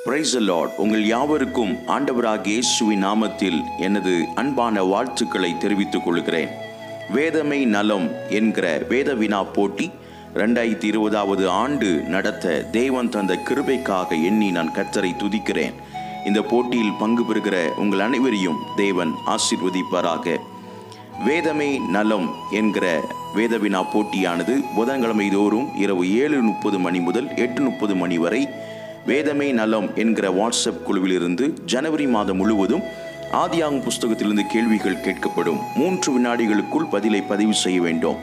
price Lord உங்கள் யாவருக்கும் ஆண்டவராக இயேசுவின் நாமத்தில் எனது அன்பான வாழ்த்துக்களை தெரிவித்துக் கொள்கிறேன் வேதமை நலம் என்கிற வேத வினா போட்டி ரெண்டாயிரத்தி இருபதாவது ஆண்டு நடத்த தேவன் தந்த கிருபைக்காக எண்ணி நான் கர்த்தரை துதிக்கிறேன் இந்த போட்டியில் பங்கு பெறுகிற உங்கள் அனைவரையும் தேவன் ஆசீர்வதிப்பாராக வேதமே நலம் என்கிற வேதவினா போட்டியானது புதன்கிழமை தோறும் இரவு ஏழு முப்பது மணி முதல் எட்டு முப்பது மணி வரை வேதமே நலம் என்கிற வாட்ஸ்அப் குழுவிலிருந்து ஜனவரி மாதம் முழுவதும் ஆதியாகும் புஸ்தகத்திலிருந்து கேள்விகள் கேட்கப்படும் மூன்று வினாடிகளுக்குள் பதிலை பதிவு செய்ய வேண்டும்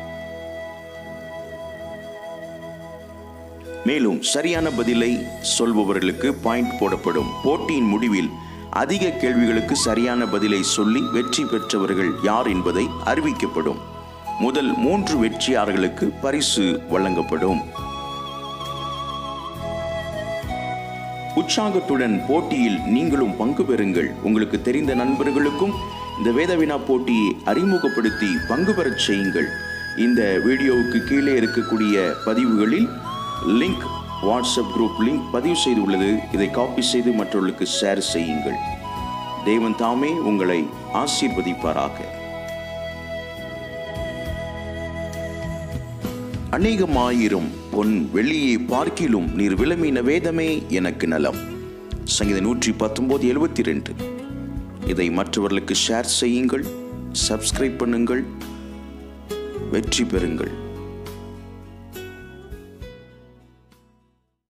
மேலும் சரியான பதிலை சொல்பவர்களுக்கு பாயிண்ட் போடப்படும் போட்டியின் முடிவில் அதிக கேள்விகளுக்கு சரியான பதிலை சொல்லி வெற்றி பெற்றவர்கள் யார் என்பதை அறிவிக்கப்படும் முதல் மூன்று வெற்றியாளர்களுக்கு பரிசு வழங்கப்படும் உற்சாகத்துடன் போட்டியில் நீங்களும் பங்கு பெறுங்கள் உங்களுக்கு தெரிந்த நண்பர்களுக்கும் இந்த வேதவினா போட்டியை அறிமுகப்படுத்தி பங்கு பெறச் செய்யுங்கள் இந்த வீடியோவுக்கு கீழே இருக்கக்கூடிய பதிவுகளில் லிங்க் வாட்ஸ்அப் குரூப் லிங்க் பதிவு செய்துள்ளது இதை காப்பி செய்து மற்றவர்களுக்கு ஷேர் செய்யுங்கள் தேவன் தாமே உங்களை ஆசீர்வதிப்பாராக அநேகமாயிரும் பொன் வெள்ளியை பார்க்கிலும் நீர் விளம்பின வேதமே எனக்கு நலம் சங்கீத நூற்றி பத்தொன்பது எழுபத்தி ரெண்டு இதை மற்றவர்களுக்கு ஷேர் செய்யுங்கள் சப்ஸ்கிரைப் பண்ணுங்கள் வெற்றி பெறுங்கள்